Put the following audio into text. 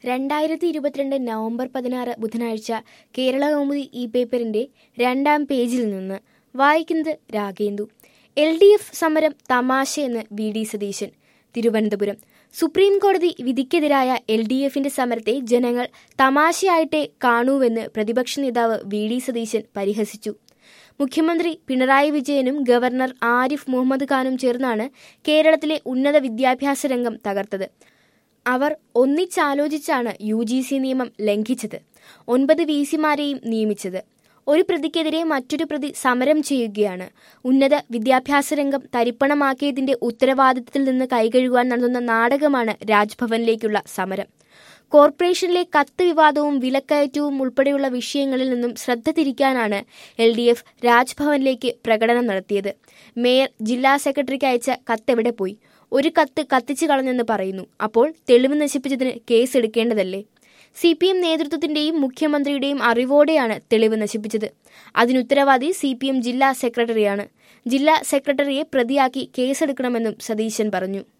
രണ്ടായിരത്തി ഇരുപത്തിരണ്ട് നവംബർ പതിനാറ് ബുധനാഴ്ച കേരള കൗമുദി ഈ പേപ്പറിന്റെ രണ്ടാം പേജിൽ നിന്ന് വായിക്കുന്നത് രാഗേന്ദു എൽ ഡി എഫ് സമരം തമാശയെന്ന് V D Satheesan Thiruvananthapuram supreme കോടതി വിധിക്കെതിരായ എൽ ഡി എഫിന്റെ സമരത്തെ ജനങ്ങൾ തമാശയായിട്ടേ കാണൂവെന്ന് പ്രതിപക്ഷ നേതാവ് വി ഡി സതീശൻ പരിഹസിച്ചു മുഖ്യമന്ത്രി പിണറായി വിജയനും ഗവർണർ ആരിഫ് മുഹമ്മദ് ഖാനും ചേർന്നാണ് കേരളത്തിലെ ഉന്നത വിദ്യാഭ്യാസ രംഗം തകർത്തത് അവർ ഒന്നിച്ചാലോചിച്ചാണ് യു ജി സി നിയമം ലംഘിച്ചത് ഒൻപത് വി സിമാരെയും നിയമിച്ചത് ഒരു പ്രതിക്കെതിരെ മറ്റൊരു പ്രതി സമരം ചെയ്യുകയാണ് ഉന്നത വിദ്യാഭ്യാസ രംഗം തരിപ്പണമാക്കിയതിന്റെ ഉത്തരവാദിത്തത്തിൽ നിന്ന് കൈകഴുകുവാൻ നടത്തുന്ന നാടകമാണ് രാജ്ഭവനിലേക്കുള്ള സമരം കോർപ്പറേഷനിലെ കത്ത് വിവാദവും വിലക്കയറ്റവും ഉൾപ്പെടെയുള്ള വിഷയങ്ങളിൽ നിന്നും ശ്രദ്ധ തിരിക്കാനാണ് എൽ ഡി എഫ് രാജ്ഭവനിലേക്ക് പ്രകടനം നടത്തിയത് മേയർ ജില്ലാ സെക്രട്ടറിക്ക് അയച്ച കത്തെവിടെ പോയി ഒരു കത്ത് കത്തിച്ചു കളഞ്ഞെന്ന് പറയുന്നു അപ്പോൾ തെളിവ് നശിപ്പിച്ചതിന് കേസ് എടുക്കേണ്ടതല്ലേ സി പി എം നേതൃത്വത്തിന്റെയും മുഖ്യമന്ത്രിയുടെയും അറിവോടെയാണ് തെളിവ് നശിപ്പിച്ചത് അതിനുത്തരവാദി സി പി എം ജില്ലാ സെക്രട്ടറിയാണ് ജില്ലാ സെക്രട്ടറിയെ പ്രതിയാക്കി കേസെടുക്കണമെന്നും സതീശൻ പറഞ്ഞു